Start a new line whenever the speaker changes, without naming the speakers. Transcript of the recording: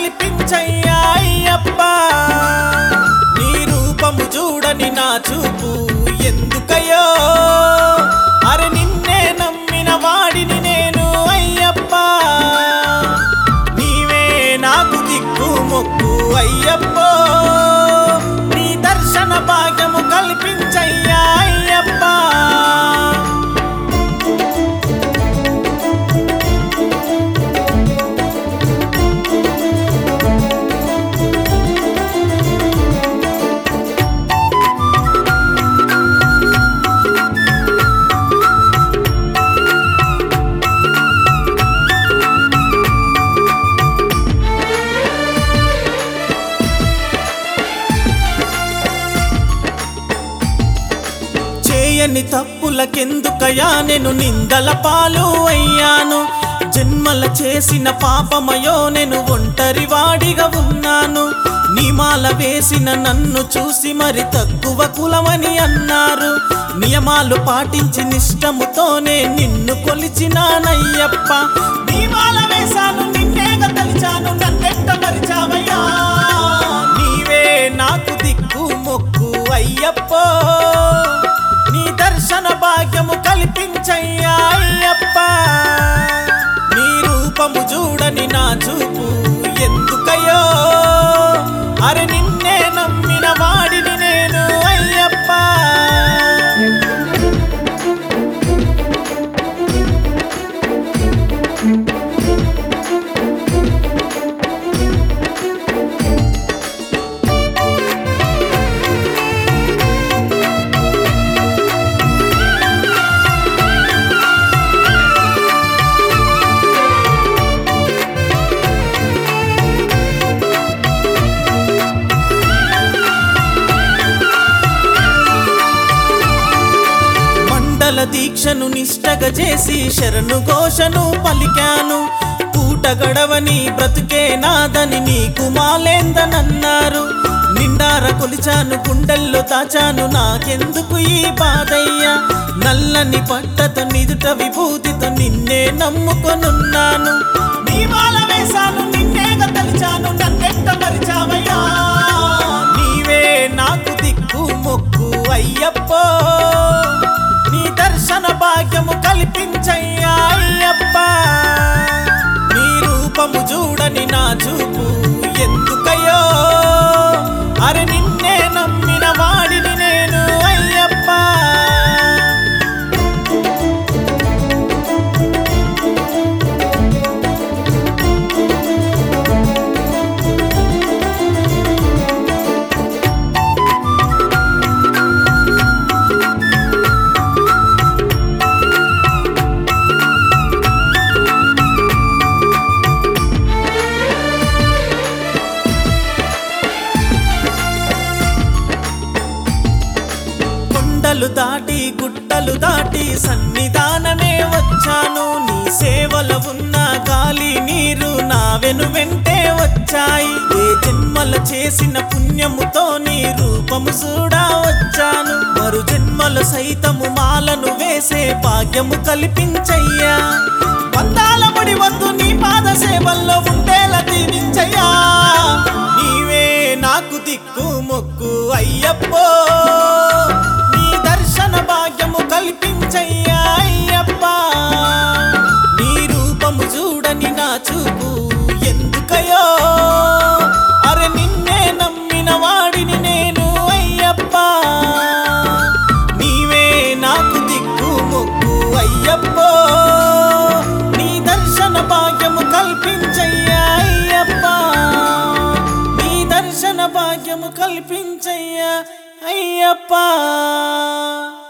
కల్పించయ్యా అయ్యప్ప నీ రూపము చూడని నా చూపు ఎందుకయ్యో అరే నిన్నే నమ్మిన వాడిని నేను అయ్యప్ప నీవే నాకు దిక్కు మొక్కు అయ్యప్పో నీ దర్శన భాగ్యము కల్పించయ్యా అయ్యప్ప చేయని తప్పులకెందుకయా నేను నిందల పాలు అయ్యాను జన్మల చేసిన పాపమయో నేను ఒంటరి వాడిగా ఉన్నాను నియమాల వేసిన నన్ను చూసి మరి తక్కువ కులమని అన్నారు నియమాలు పాటించి నిష్టముతోనే నిన్ను కొలిచినానయ్యప్ప నియమాల వేశాను నిన్నేగా తలిచాను నన్నెట్ట మరిచావయ్యా నీవే నాకు దిక్కు మొక్కు అయ్యప్పో నీ దర్శన భాగ్యము కల్పించయ్యా అయ్యప్ప నీ రూపము చూడని నా చూపు ఎందుకయ్యో అరే నిన్నే నమ్మిన వాడిని నేను అయ్యప్ప మండల దీక్షను నిష్టగా చేసి శరణు ఘోషను పలికాను పూట గడవని బ్రతుకే నాదని నీకు మాలేందనన్నారు నిండార కొలిచాను గుండెల్లో దాచాను నాకెందుకు ఈ బాధయ్యా నల్లని పట్టత నిదుట విభూతితో నిన్నే నమ్ముకొనున్నాను నీవాల వేశాను నిన్నేగా తలిచాను నన్నెట్ట మరిచావయ్యా నీవే నాకు దిక్కు మొక్కు అయ్యప్పో నీ దర్శన భాగ్యము కల్పించయ్యా అయ్యప్ప నీ రూపము చూడని నా చూపు ఎందుకయ్యో అరే నిన్నే నమ్మిన వాడిని నేను అయ్యప్ప కొండలు దాటి గుట్టలు దాటి సన్నిధానమే వచ్చాను నీ సేవల ఉన్న గాలి నీరు నా వెను వెంటే వచ్చాయి ఏ జన్మల చేసిన పుణ్యముతో నీ రూపము చూడా వచ్చాను మరు జన్మల సైతము మాలను వేసే భాగ్యము కల్పించయ్యా వందాల ముడి వద్దు నీ పాద సేవల్లో ఉండేలా దీవించయ్యా నీవే నాకు దిక్కు మొక్కు అయ్యప్పో నీ దర్శన భాగ్యము కల్పించయ్యా అయ్యప్ప నీ రూపము చూడని నా చూపు ఎందుకయో అరే నిన్నే నమ్మిన వాడిని నేను అయ్యప్ప నీవే నాకు దిక్కు మొక్కు అయ్యప్పో నీ దర్శన భాగ్యము కల్పించయ్యా అయ్యప్ప నీ దర్శన భాగ్యము కల్పించయ్యా అయ్యప్ప